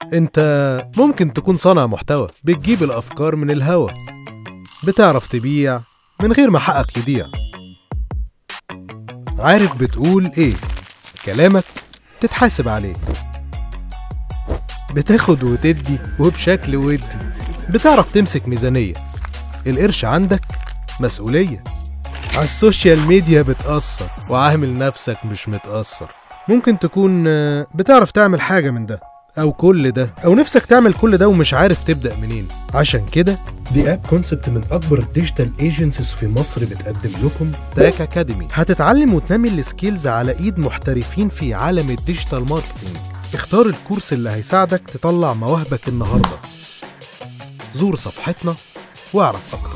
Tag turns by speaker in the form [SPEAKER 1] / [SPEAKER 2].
[SPEAKER 1] انت ممكن تكون صانع محتوى بتجيب الافكار من الهوا بتعرف تبيع من غير ما حقك يضيع عارف بتقول ايه كلامك تتحاسب عليه بتاخد وتدي وبشكل ودي بتعرف تمسك ميزانية القرش عندك مسؤولية على السوشيال ميديا بتأثر وعامل نفسك مش متأثر ممكن تكون آه، بتعرف تعمل حاجة من ده أو كل ده أو نفسك تعمل كل ده ومش عارف تبدأ منين عشان كده دي اب كونسبت من أكبر الديجيتال ايجنسيز في مصر بتقدم لكم تراك أكاديمي هتتعلم وتنمي السكيلز على إيد محترفين في عالم الديجيتال ماركتينج اختار الكورس اللي هيساعدك تطلع مواهبك النهاردة زور صفحتنا واعرف أكتر